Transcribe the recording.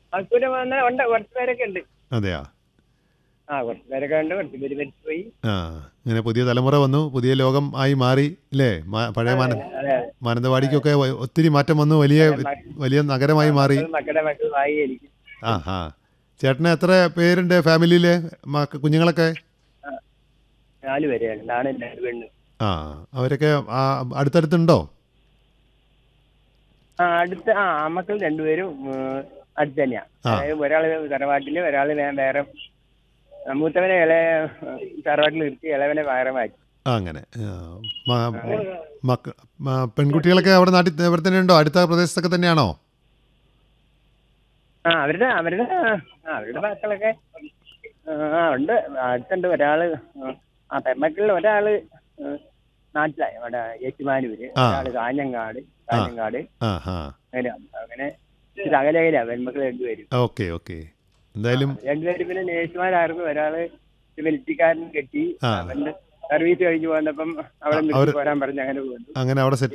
Husband വന്നാൽ ഉണ്ട് കുറച്ച് പേരൊക്കെ ഉണ്ട് അതെയാ ആ കുറച്ച് പേരൊക്കെ ഉണ്ട് കുറച്ച് പേര് മരിച്ചുപോയി ആ ഇങ്ങനെ പുതിയ തലമുറ വന്നു പുതിയ ലോകം ആയി മാറി അല്ലേ മാ- പഴയ മാന അതെ അതെ മാനന്തവാടിക്കൊക്കെ വ- ഒത്തിരി മാറ്റം വന്നു വലിയ വലിയ നഗരമായി മാറി മക്കളും മക്കളുടെ മക്കളായി എനിക്ക് ആ ആ ചേട്ടന് എത്ര പേരുണ്ട് ഫാമിലിയിൽ മക്ക കുഞ്ഞുങ്ങളൊക്കെ നാല് പേരെയാണ് നാണ് എൻ്റെ പെണ്ണ് ആ അവരൊക്കെ ആ, അടുത്തടുത്തുണ്ടോ ആ അടുത്ത് ആ മക്കൾ രണ്ടുപേരും ഉം, അടുത്ത് തന്നെയാ ആ. അതായത് ഒരാള് തറവാട്ടില് ഒരാള് വേ- വേറെ ആ, മൂത്തവനെ ഇളയ തറവാട്ടിൽ നിർത്തി ഇളവനെ വേറെ മാറ്റി ആ അങ്ങനെ ആ, മ- മക്ക മ- പെൺകുട്ടികളൊക്കെ അവിടെ നാട്ടിൽ ഇവിടെ തന്നെ ഉണ്ടോ അടുത്ത പ്രദേശത്തൊക്കെ തന്നെയാണോ ആ അവരുടെ അവരുടെ ആ അവരുടെ മക്കളൊക്കെ ആ ഉണ്ട് അടുത്തുണ്ട് ഒരാള് ആ പെമ്മക്കളിൽ ഒരാള് ആ, നാട്ടിലായി അവിടെ ഏറ്റുമാനൂര് ആ. ഒരാള് കാഞ്ഞങ്ങാട് കാഞ്ഞങ്ങാട് ആ ആ അങ്ങനെ അങ്ങനെ ഇച്ചിരി അകലയില പെൺമക്കൾ രണ്ടുപേരും ഓക്കെ ഓക്കെ എന്തായാലും രണ്ടുപേരും പിന്നെ നേഴ്സുമാരായിരുന്നു ഒരാള് മിലിറ്ററിക്കാരൻ കെട്ടി ആ. അവന്റെ സർവീസ് കഴിഞ്ഞ് പോന്നപ്പം അവിടെ അവര് നിർത്തി പോരാൻ പറഞ്ഞ് അങ്ങനെ പോകുന്നു അങ്ങനെ അവിടെ സെറ്റ്